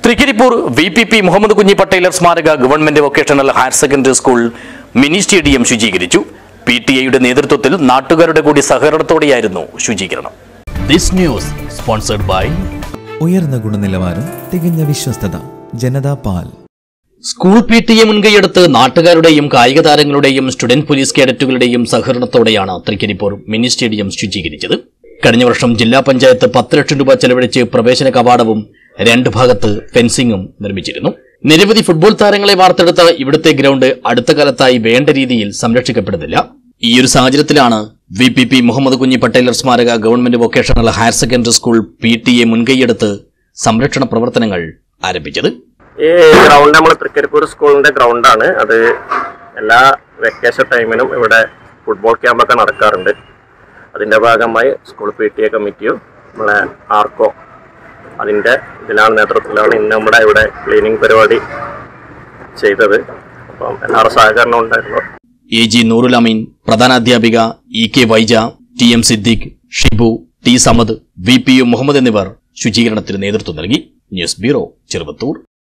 Trikaripur V P P Muhammad Kunhi Patelar സ്മാരക government vocational higher secondary school mini stadium ശുചീകരിച്ചു P T എയുടെ നേതൃത്വത്തിൽ നാട്ടുകാരുടെ കൂടി സഹകരണത്തോടെയായിരുന്നു ശുചീകരണം ദിസ് ന്യൂസ് സ്പോൺസർഡ് ബൈ ഉയർന്ന ഗുണനിലവാരം തികഞ്ഞ വിശ്വസ്തത ജനതാ പാൽ സ്കൂൾ പി ടി എ മുൻകൈയെടുത്ത് നാട്ടുകാരുടെയും കായിക താരങ്ങളുടെയും സ്റ്റുഡന്റ് പോലീസ് കേഡറ്റുകളുടെയും സഹകരണത്തോടെയാണ് തൃക്കരിപ്പൂർ മിനി സ്റ്റേഡിയം ശുചീകരിച്ചത് കഴിഞ്ഞ വർഷം ജില്ലാ പഞ്ചായത്ത് പത്ത് ലക്ഷം രൂപ ചെലവഴിച്ച് പ്രവേശന കവാടവും രണ്ട് ഭാഗത്ത് ഫെൻസിംഗും നിർമ്മിച്ചിരുന്നു നിരവധി ഫുട്ബോൾ താരങ്ങളെ വാർത്തെടുത്ത ഇവിടുത്തെ ഗ്രൗണ്ട് അടുത്ത കാലത്തായി വേണ്ട രീതിയിൽ സംരക്ഷിക്കപ്പെടുന്നില്ല ഈയൊരു സാഹചര്യത്തിലാണ് V P P Muhammad Kunhi Patelar സ്മാരക government vocational higher secondary school P T A മുൻകൈയെടുത്ത് സംരക്ഷണ പ്രവർത്തനങ്ങൾ ആരംഭിച്ചത് ഈ ഗ്രൗണ്ട് നമ്മൾ തൃക്കരിപ്പൂർ സ്കൂളിന്റെ ഗ്രൗണ്ടാണ് അത് എല്ലാ വെക്കേഷൻ ടൈമിനും ഇവിടെ ഫുട്ബോൾ ക്യാമ്പൊക്കെ നടക്കാറുണ്ട് അതിന്റെ ഭാഗമായി സ്കൂൾ പി ടി എ കമ്മിറ്റിയും നമ്മളെ ആർക്കോ അതിന്റെ ഇതിലാണ് നേതൃത്വത്തിലാണ് ഇന്ന് നമ്മുടെ ഇവിടെ ക്ലീനിങ് പരിപാടി ചെയ്തത് അപ്പം എല്ലാവരുടെ സഹകരണം ഉണ്ടായിരുന്നു എ ജി നൂറുൽ അമീൻ പ്രധാനാധ്യാപിക E K Vaija T M Siddique Shibu T Samad V P U Muhammad എന്നിവർ ശുചീകരണത്തിന് നേതൃത്വം നൽകി ന്യൂസ് ബ്യൂറോ ചെറുവത്തൂർ